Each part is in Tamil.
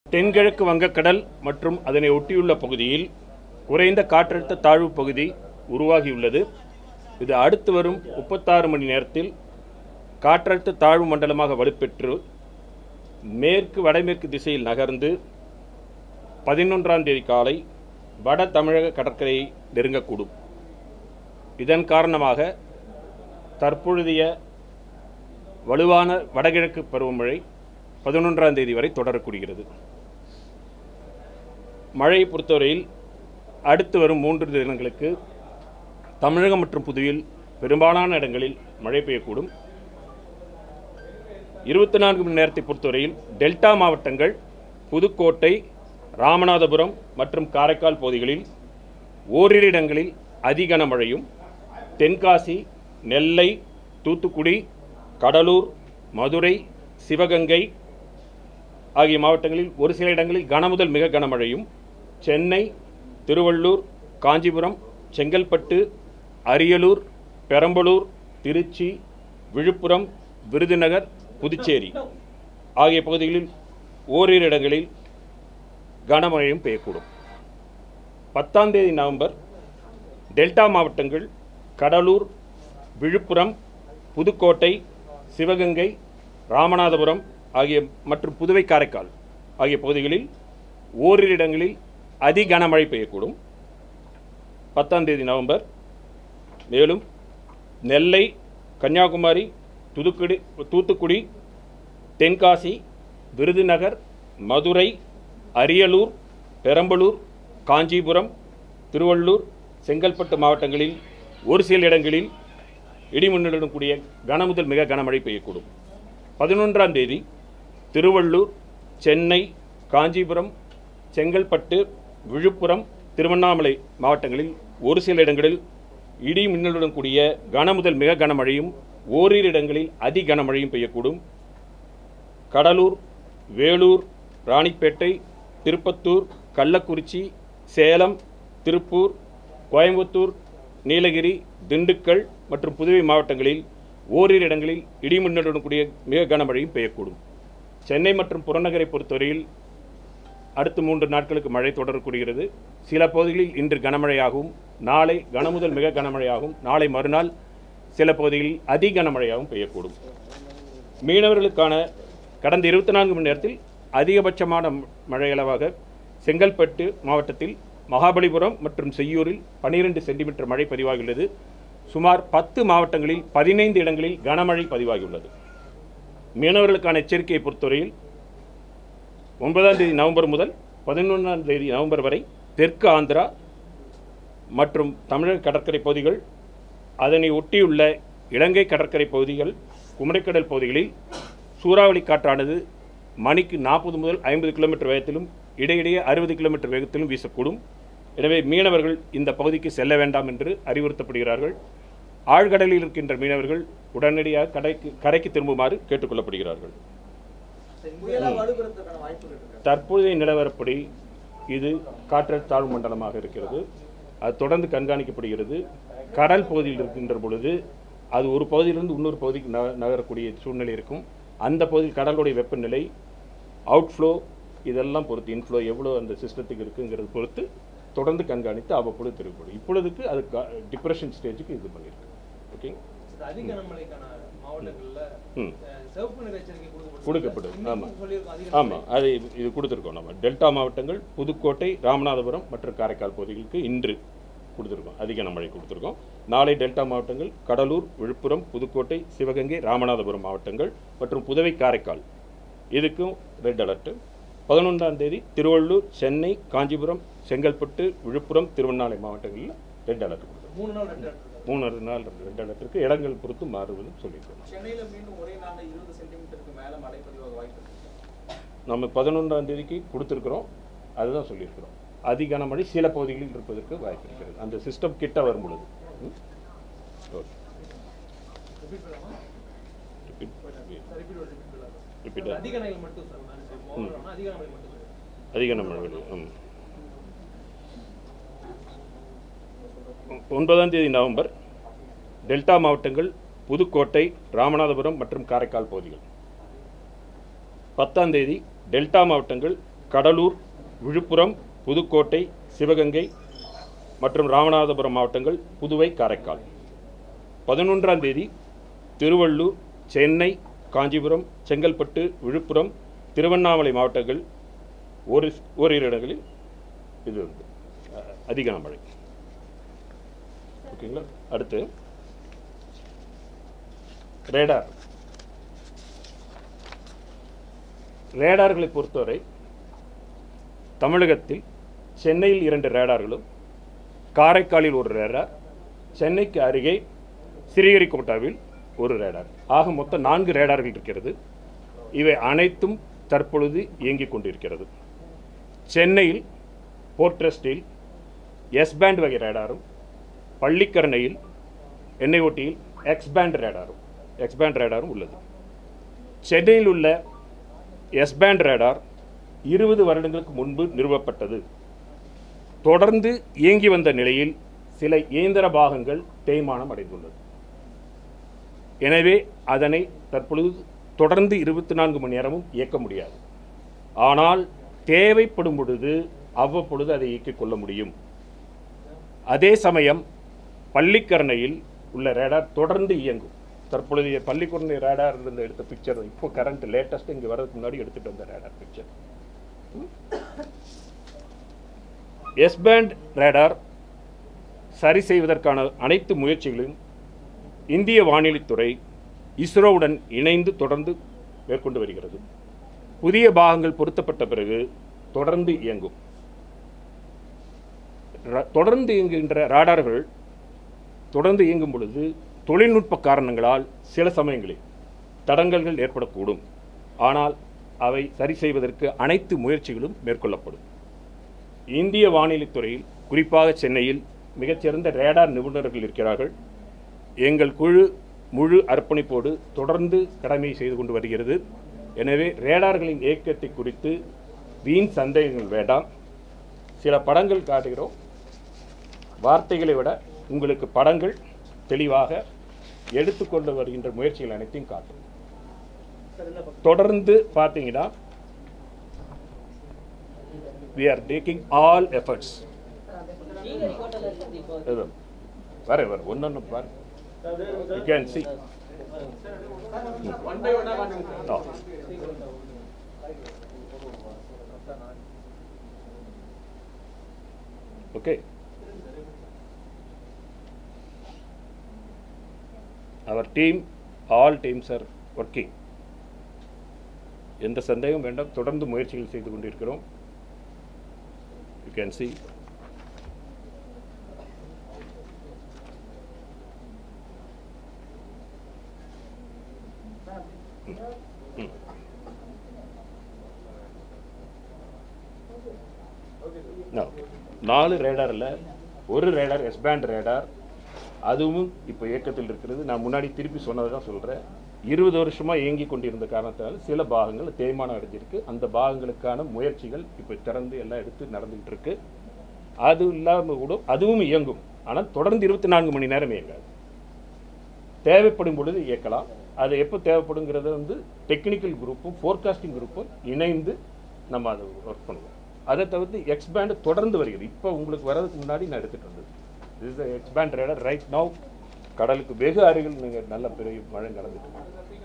தென்கிழக்கு வங்கக்கடல் மற்றும் அதனை ஒட்டியுள்ள பகுதியில் குறைந்த காற்றழுத்த தாழ்வு பகுதி உருவாகியுள்ளது இது அடுத்து வரும் முப்பத்தாறு மணி நேரத்தில் காற்றழுத்த தாழ்வு மண்டலமாக வலுப்பெற்று மேற்கு வடமேற்கு திசையில் நகர்ந்து பதினொன்றாம் தேதி காலை வட தமிழக கடற்கரையை நெருங்கக்கூடும் இதன் காரணமாக தற்பொழுதைய வலுவான வடகிழக்கு பருவமழை பதினொன்றாம் தேதி வரை தொடரக்கூடிகிறது மழையை பொறுத்தவரையில் அடுத்து வரும் மூன்று தினங்களுக்கு தமிழகம் மற்றும் புதுவையில் பெரும்பாலான இடங்களில் மழை பெய்யக்கூடும் இருபத்தி நான்கு மணி நேரத்தை பொறுத்தவரையில் டெல்டா மாவட்டங்கள் புதுக்கோட்டை ராமநாதபுரம் மற்றும் காரைக்கால் பகுதிகளில் ஓரிரு இடங்களில் அதிகன மழையும் தென்காசி நெல்லை தூத்துக்குடி கடலூர் மதுரை சிவகங்கை ஆகிய மாவட்டங்களில் ஒரு சில இடங்களில் கனமுதல் மிக கனமழையும் சென்னை திருவள்ளூர் காஞ்சிபுரம் செங்கல்பட்டு அரியலூர் பெரம்பலூர் திருச்சி விழுப்புரம் விருதுநகர் புதுச்சேரி ஆகிய பகுதிகளில் ஓரிரு இடங்களில் கனமழையும் பெய்யக்கூடும் பத்தாம் தேதி நவம்பர் டெல்டா மாவட்டங்கள் கடலூர் விழுப்புரம் புதுக்கோட்டை சிவகங்கை ராமநாதபுரம் ஆகிய மற்றும் புதுவை காரைக்கால் ஆகிய பகுதிகளில் ஓரிரு இடங்களில் அதி கனமழை பெய்யக்கூடும் பத்தாம் தேதி நவம்பர் மேலும் நெல்லை கன்னியாகுமரி துதுக்குடி தூத்துக்குடி தென்காசி விருதுநகர் மதுரை அரியலூர் பெரம்பலூர் காஞ்சிபுரம் திருவள்ளூர் செங்கல்பட்டு மாவட்டங்களில் ஒரு சில இடங்களில் இடிமின்னலுடன் கூடிய கனமுதல் மிக கனமழை பெய்யக்கூடும் பதினொன்றாம் தேதி திருவள்ளூர் சென்னை காஞ்சிபுரம் செங்கல்பட்டு விழுப்புரம் திருவண்ணாமலை மாவட்டங்களில் ஒரு சில இடங்களில் இடி மின்னலுடன் கூடிய கனமுதல் மிக கனமழையும் ஓரிரு இடங்களில் அதி கனமழையும் பெய்யக்கூடும் கடலூர் வேலூர் ராணிப்பேட்டை திருப்பத்தூர் கள்ளக்குறிச்சி சேலம் திருப்பூர் கோயம்புத்தூர் நீலகிரி திண்டுக்கல் மற்றும் புதுவை மாவட்டங்களில் ஓரிரு இடங்களில் இடிமின்னலுடன் கூடிய மிக கனமழையும் பெய்யக்கூடும் சென்னை மற்றும் புறநகரை பொறுத்தவரையில் அடுத்த மூன்று நாட்களுக்கு மழை தொடரக்கூடிகிறது சில பகுதிகளில் இன்று கனமழையாகவும் நாளை கனமுதல் மிக கனமழையாகவும் நாளை மறுநாள் சில பகுதிகளில் அதி கனமழையாகவும் பெய்யக்கூடும் மீனவர்களுக்கான கடந்த இருபத்தி நான்கு மணி நேரத்தில் அதிகபட்சமான மழை அளவாக செங்கல்பட்டு மாவட்டத்தில் மகாபலிபுரம் மற்றும் செய்யூரில் பன்னிரெண்டு சென்டிமீட்டர் மழை பதிவாகியுள்ளது சுமார் பத்து மாவட்டங்களில் பதினைந்து இடங்களில் கனமழை பதிவாகியுள்ளது மீனவர்களுக்கான எச்சரிக்கையை பொறுத்தவரையில் ஒன்பதாம் தேதி நவம்பர் முதல் பதினொன்றாம் தேதி நவம்பர் வரை தெற்கு ஆந்திரா மற்றும் தமிழக கடற்கரை பகுதிகள் அதனை ஒட்டியுள்ள இலங்கை கடற்கரை பகுதிகள் குமரிக்கடல் பகுதிகளில் சூறாவளி காற்றானது மணிக்கு நாற்பது முதல் ஐம்பது கிலோமீட்டர் வேகத்திலும் இடையிடையே அறுபது கிலோமீட்டர் வேகத்திலும் வீசக்கூடும் எனவே மீனவர்கள் இந்த பகுதிக்கு செல்ல வேண்டாம் என்று அறிவுறுத்தப்படுகிறார்கள் ஆழ்கடலில் இருக்கின்ற மீனவர்கள் உடனடியாக கடைக்கு கரைக்கு திரும்புமாறு கேட்டுக்கொள்ளப்படுகிறார்கள் புயலா வலுப்பெறதுக்கான வாய்ப்புகள் இருக்கு தற்போதைய நிலவரப்படி இது காற்றழுத்த தாழ்வு மண்டலமாக இருக்கிறது அது தொடர்ந்து கண்காணிக்கப்படுகிறது கடல் பகுதியில் இருக்கின்ற பொழுது அது ஒரு பகுதியிலிருந்து இன்னொரு பகுதிக்கு நக நகரக்கூடிய சூழ்நிலை இருக்கும் அந்த பகுதியில் கடலுடைய வெப்பநிலை அவுட்ஃப்ளோ இதெல்லாம் பொறுத்து இன்ஃப்ளோ எவ்வளோ அந்த சிஸ்டத்துக்கு இருக்குங்கிறது பொறுத்து தொடர்ந்து கண்காணித்து அவ்வப்பொழுது தெரிவிப்படும் இப்பொழுதுக்கு அது டிப்ரெஷன் ஸ்டேஜுக்கு இது பண்ணியிருக்கு ஓகே இது அதிக கனமழைக்கான மாவட்டங்கள்ல ம் அஹ், சிவப்பு நிற எச்சரிக்கை கொடுக்கப்பட்டு கொடுக்கப்படும் இன்னைக்கு ஆமாம் சொல்லியிருக்கோம் அதிக ஆமாம் அது இது கொடுத்துருக்கோம் நம்ம டெல்டா மாவட்டங்கள் புதுக்கோட்டை ராமநாதபுரம் மற்றும் காரைக்கால் பகுதிகளுக்கு இன்று கொடுத்துருக்கோம் அதிக மழை கொடுத்துருக்கோம் நாளை டெல்டா மாவட்டங்கள் கடலூர் விழுப்புரம் புதுக்கோட்டை சிவகங்கை ராமநாதபுரம் மாவட்டங்கள் மற்றும் புதுவை காரைக்கால் இதுக்கும் ரெட் அலர்ட்டு பதினொன்றாம் தேதி திருவள்ளூர் சென்னை காஞ்சிபுரம் செங்கல்பட்டு விழுப்புரம் திருவண்ணாமலை மாவட்டங்களில் ரெட் அலர்ட் கொடுத்துருக்கோம் மூணு நாள் ரெண்டு இடத்துல. மூணு நாள் ரெட் அலர்ட்டுக்கு இடங்கள் பொறுத்து மாறுவதும் சொல்லியிருக்கோம் சென்னையில மீண்டும் ஒரே நாள்ல இருபது சென்டிமீட்டருக்கு மேல மழை பதிவாக வாய்ப்பு இருக்கு நம்ம பதினொன்றாம் தேதிக்கு கொடுத்துருக்குறோம் அதுதான் சொல்லியிருக்கிறோம் அதிக மழை சில பகுதிகளில் இருப்பதற்கு வாய்ப்பு இருக்கிறது அந்த சிஸ்டம் கிட்ட வரும் பொழுது ம்? ஓகே ரிப்பீட் பண்ணலாமா Repeat. சார் ரிப்பீட் ரிப்பீட் பண்ணலாம் Repeat. அதிக நகைகள் மட்டும் சார் ஓவரால் அதிக நகைகள் மட்டும் சார் அதிக மழை ம் ஒன்பதாம் தேதி நவம்பர் டெல்டா மாவட்டங்கள் புதுக்கோட்டை ராமநாதபுரம் மற்றும் காரைக்கால் பகுதிகள் பத்தாம் தேதி டெல்டா மாவட்டங்கள் கடலூர் விழுப்புரம் புதுக்கோட்டை சிவகங்கை மற்றும் ராமநாதபுரம் மாவட்டங்கள் புதுவை காரைக்கால் பதினொன்றாம் தேதி திருவள்ளூர் சென்னை காஞ்சிபுரம் செங்கல்பட்டு விழுப்புரம் திருவண்ணாமலை மாவட்டங்கள் ஒரு ஓரிரு இடங்களில் இது வந்து அஹ், அதிக மழை ஓகேங்களா அடுத்து ரேடார் ரேடார்களை பொறுத்தவரை தமிழகத்தில் சென்னையில் இரண்டு ரேடார்களும் காரைக்காலில் ஒரு ரேடார் சென்னைக்கு அருகே சிறிகரிக்கோட்டாவில் ஒரு ரேடார் ஆக மொத்தம் நான்கு ரேடார்கள் இருக்கிறது இவை அனைத்தும் தற்பொழுது இயங்கிக் கொண்டிருக்கிறது சென்னையில் போர்ட்ரஸ்டில் எஸ் பேண்ட் வகை ரேடாரும் பள்ளிக்கரணையில் எண்ணெய் ஓட்டியில் எக்ஸ் பேண்ட் ரேடாரும் எக்ஸ் பேண்ட் ரேடாரும் உள்ளது சென்னையில் உள்ள எஸ் பேண்ட் ரேடார் இருபது வருடங்களுக்கு முன்பு நிறுவப்பட்டது தொடர்ந்து இயங்கி வந்த நிலையில் சில இயந்திர பாகங்கள் தேய்மானம் அடைந்துள்ளது எனவே அதனை தற்பொழுது தொடர்ந்து இருபத்தி நான்கு மணி நேரமும் இயக்க முடியாது ஆனால் தேவைப்படும் பொழுது அவ்வப்பொழுது அதை இயக்கிக் கொள்ள முடியும் அதே சமயம் பள்ளிக்கரணையில் உள்ள ரேடார் தொடர்ந்து இயங்கும் தற்பொழுதைய பள்ளிக்கரணை ரேடார் இருந்து எடுத்த பிக்சர் இப்போ கரண்ட் லேட்டஸ்ட் இங்கே வரதுக்கு முன்னாடி எடுத்துட்டு வந்த radar picture S band radar சரி செய்வதற்கான அனைத்து முயற்சிகளையும் இந்திய வானிலைத்துறை இஸ்ரோவுடன் இணைந்து தொடர்ந்து மேற்கொண்டு வருகிறது புதிய பாகங்கள் பொருத்தப்பட்ட பிறகு தொடர்ந்து இயங்கும் ர- தொடர்ந்து இயங்குகின்ற ராடார்கள் தொடர்ந்து இயங்கும் பொழுது தொழில்நுட்ப காரணங்களால் சில சமயங்களில் தடங்கல்கள் ஏற்படக்கூடும் ஆனால் அவை சரி செய்வதற்கு அனைத்து முயற்சிகளும் மேற்கொள்ளப்படும் இந்திய வானிலைத் துறையில் குறிப்பாக சென்னையில் மிகச்சிறந்த ரேடார் நிபுணர்கள் இருக்கிறார்கள் எங்கள் குழு முழு அர்ப்பணிப்போடு தொடர்ந்து கடமை செய்து கொண்டு வருகிறது எனவே ரேடார்களின் இயக்கத்தை குறித்து வீண் சந்தேகங்கள் வேண்டாம் சில படங்கள் காட்டுகிறோம் வார்த்தைகளை விட உங்களுக்கு படங்கள் தெளிவாக எடுத்துக்கொண்டு வருகின்ற முயற்சிகள் அனைத்தையும் காட்டும் தொடர்ந்து பார்த்தீங்கன்னா we are taking all efforts இது, வர வர ஒன்னொன்னு பாரு you can see one by ஒன்னா காட்டுங்க sir Oh. okay our team all teams are working எந்த சந்தேகம் வேண்டாம் தொடர்ந்து முயற்சிகள் செய்து கொண்டிருக்கிறோம் யூ கேன் see ம். No. நாலு ரேடாரில் ஒரு ரேடார் எஸ் பேண்ட் ரேடார் அதுவும் இப்போ இயக்கத்தில் இருக்கிறது நான் முன்னாடி திருப்பி சொன்னதை தான் சொல்கிறேன் இருபது வருஷமாக இயங்கி கொண்டிருந்த காரணத்தால் சில பாகங்கள் தேய்மானம் அடைஞ்சிருக்கு அந்த பாகங்களுக்கான முயற்சிகள் இப்போ திறந்து எல்லாம் எடுத்து நடந்துகிட்டு இருக்கு அது இல்லாமல் கூட அதுவும் இயங்கும் ஆனால் தொடர்ந்து இருபத்தி நான்கு மணி நேரம் இயங்காது தேவைப்படும் பொழுது இயக்கலாம் அது எப்போ தேவைப்படுங்கிறத வந்து டெக்னிக்கல் குரூப்பும் ஃபோர்காஸ்டிங் குரூப்பும் இணைந்து நம்ம அதை ஒர்க் பண்ணுவோம் அதை தவிர்த்து எக்ஸ்பேண்ட் தொடர்ந்து வருகிறது இப்போ உங்களுக்கு வர்றதுக்கு முன்னாடி நான் எடுத்துகிட்டு வந்தது இது எக்ஸ்பேண்ட் ரேடர் ரைட் நவ் கடலுக்கு வெகு அருகில் நீங்கள் நல்ல பெரிய மழை நடந்துட்டு இருக்கு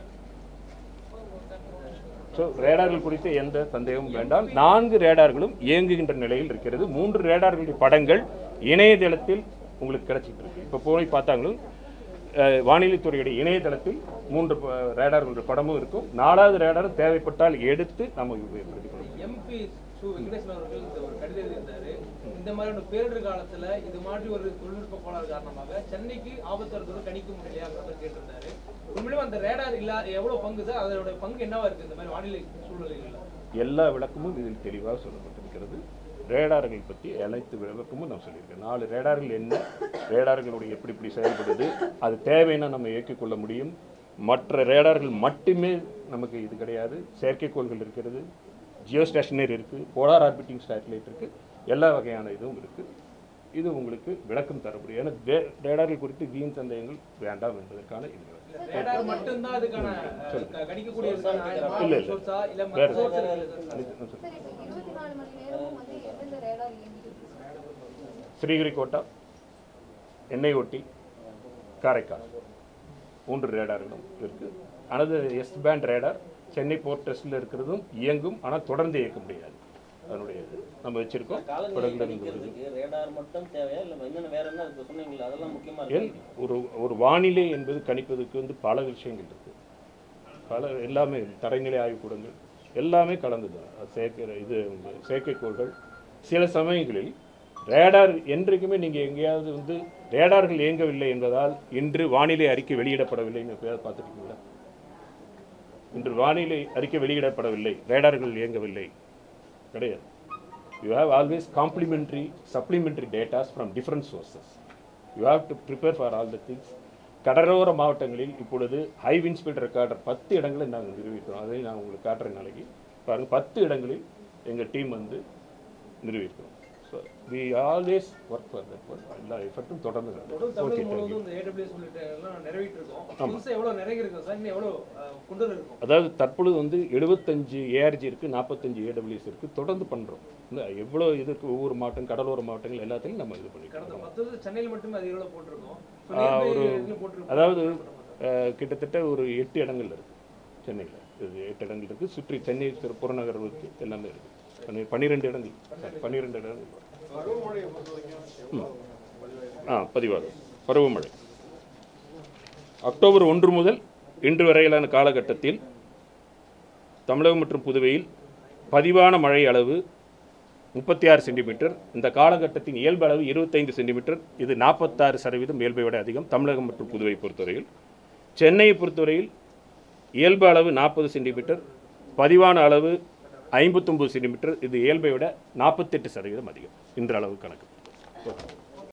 ஸோ ரேடார்கள் குறித்து எந்த சந்தேகமும் வேண்டாம் நான்கு ரேடார்களும் இயங்குகின்ற நிலையில் இருக்கிறது மூன்று ரேடார்களுடைய படங்கள் இணையதளத்தில் உங்களுக்கு கிடைச்சிட்டு இருக்கு இப்போ போய் பார்த்தாங்களும் அஹ், வானிலைத்துறையுடைய இணையதளத்தில் மூன்று ப- ரேடார்களுடைய படமும் இருக்கும் நாலாவது ரேடார் தேவைப்பட்டால் எடுத்து நம்ம உபயோகப்படுத்திக் கொள்ளலாம் எம்பி சு வெங்கடேசன் அவர்கள் இந்த ஒரு கடிதம் எழுதியிருந்தாரு இந்த மாதிரியான பேரிடர் காலத்துல இது மாதிரி ஒரு தொழில்நுட்ப கோளாறு காரணமாக சென்னைக்கு ஆபத்து வருவது கணிக்க முடியலையாங்கிற மாதிரி கேட்டிருந்தாரு உண்மையிலும் அந்த ரேடார் இல்லா எவ்வளவு பங்கு சார் அதோட பங்கு என்னவா இருக்கு இந்த மாதிரி வானிலை சூழ்நிலைகள்ல எல்லா விளக்கமும் இதில் தெளிவாக சொல்லப்பட்டிருக்கிறது ரேடார்கள் பற்றி அனைத்து விளக்கமும் நான் சொல்லியிருக்கேன் நாலு ரேடார்கள் என்ன ரேடார்களுடைய எப்படி இப்படி செயல்படுது அது தேவைன்னா நம்ம இயக்கிக் கொள்ள முடியும் மற்ற ரேடார்கள் மட்டுமே நமக்கு இது கிடையாது செயற்கைக்கோள்கள் இருக்கிறது ஜியோ ஸ்டேஷனரி இருக்குது போலார் ஆர்பிட்டிங் சேட்டலைட் இருக்குது எல்லா வகையான இதுவும் இருக்குது இது உங்களுக்கு விளக்கம் தரப்படும் ஏன்னா ரே- ரேடார்கள் குறித்து வீண் சந்தேகங்கள் வேண்டாம் என்பதற்கான இது ரேடார் மட்டும்தான் அதுக்கான அஹ், கணிக்கக்கூடிய இல்ல, இல்ல. source ஆ, இல்ல வேற மற்ற source இருக்குல்ல சார்? சொல்லுங்க. ஸ்ரீஹரிகோட்டா எண்ணெய் ஒட்டி காரைக்கால் மூன்று ரேடார்களும் இருக்குது அனது S band radar Chennai port டெஸ்ட்டில் இருக்கிறதும் இயங்கும் ஆனால் தொடர்ந்து இயக்க முடியாது அதனுடைய இது நம்ம வச்சுருக்கோம் காலநிலை தொடர்ந்து இருந்து வருது. கணிக்கிறதுக்கு ரேடார் மட்டும் தேவையா இல்ல என்னென்ன வேற என்ன இப்ப சொன்னீங்களா அதெல்லாம் முக்கியமா ஏன் இருக்கு ஒரு ஒரு வானிலை என்பது கணிப்பதற்கு வந்து பல விஷயங்கள் இருக்குது பல எல்லாமே தரைநிலை ஆய்வுக்கூடங்கள் எல்லாமே கலந்தது அது செயற்கை இது செயற்கைக்கோள்கள் சில சமயங்களில் ரேடார் என்றைக்குமே நீங்கள் எங்கேயாவது வந்து ரேடார்கள் இயங்கவில்லை என்பதால் இன்று வானிலை அறிக்கை வெளியிடப்படவில்லைன்னு எப்பயாவது பார்த்துருக்கீங்களா இன்று வானிலை அறிக்கை வெளியிடப்படவில்லை ரேடார்கள் இயங்கவில்லை கிடையாது you have always complementary supplementary datas from different sources you have to prepare for all the things கடலோர மாவட்டங்களில் இப்பொழுது ஹை வின் ஸ்பீட் ரெக்கார்டர் பத்து இடங்களை நாங்கள் நிறுவிக்கிறோம் அதை நான் உங்களுக்கு காட்டுறேன் நாளைக்கு பாருங்கள் பத்து இடங்களில் எங்கள் டீம் வந்து நிறுவியிருக்கிறோம் so we always work for that work எல்லா எஃபர்ட்டும் தொடர்ந்து தொடர்ந்து ஓகே தமிழகம் தேங்க்யூ முழுவதும் இந்த ஏடபிள்யூஎஸ் உள்ளிட்ட எல்லாம் நிறைவேற்றி இருக்கோம் புதுசா எவ்வளவு நிறைய இருக்கு சார் இன்னும் எவ்வளவு அஹ், கொண்டு வர இருக்கும் அதாவது தற்பொழுது வந்து எழுபத்தஞ்சு ஏஆர்ஜி இருக்குது நாற்பத்தஞ்சு ஏடபிள்யூஎஸ் இருக்குது தொடர்ந்து பண்ணுறோம் இந்த எவ்வளோ இது இருக்கு ஒவ்வொரு மாவட்டம் கடலோர மாவட்டங்கள் எல்லாத்தையும் நம்ம இது பண்ணிக்கிறோம் கடந்த பத்து வருஷம் சென்னையில் மட்டுமே அதிக அளவு போட்டிருக்கோம் So, ஆ, nearby ஒரு- இதுலயும் போட்டிருக்கோம். அதாவது அஹ், கிட்டத்தட்ட ஒரு எட்டு இடங்கள் இருக்குது சென்னையில் இது எட்டு இடங்கள் இருக்குது சுற்றி சென்னை திரு- புறநகர் இருக்கு எல்லாமே இருக்குது பன்னிரெண்டு இடங்கள் சாரி பன்னிரெண்டு இடங்கள் ம். ஆ பதிவாகும் பருவமழை அக்டோபர் ஒன்று முதல் இன்று வரையிலான காலகட்டத்தில் தமிழகம் மற்றும் புதுவையில் பதிவான மழை அளவு முப்பத்தி ஆறு சென்டிமீட்டர் இந்த காலகட்டத்தின் இயல்பு அளவு இருபத்தைந்து சென்டிமீட்டர் இது நாற்பத்தாறு சதவீதம் இயல்பை விட அதிகம் தமிழகம் மற்றும் புதுவை பொறுத்தவரையில் சென்னையை பொறுத்தவரையில் இயல்பு அளவு நாற்பது சென்டிமீட்டர் பதிவான அளவு ஐம்பத்தொம்பது சென்டிமீட்டர் இது இயல்பை விட நாற்பத்தெட்டு சதவீதம் அதிகம் இன்ற அளவு கணக்கு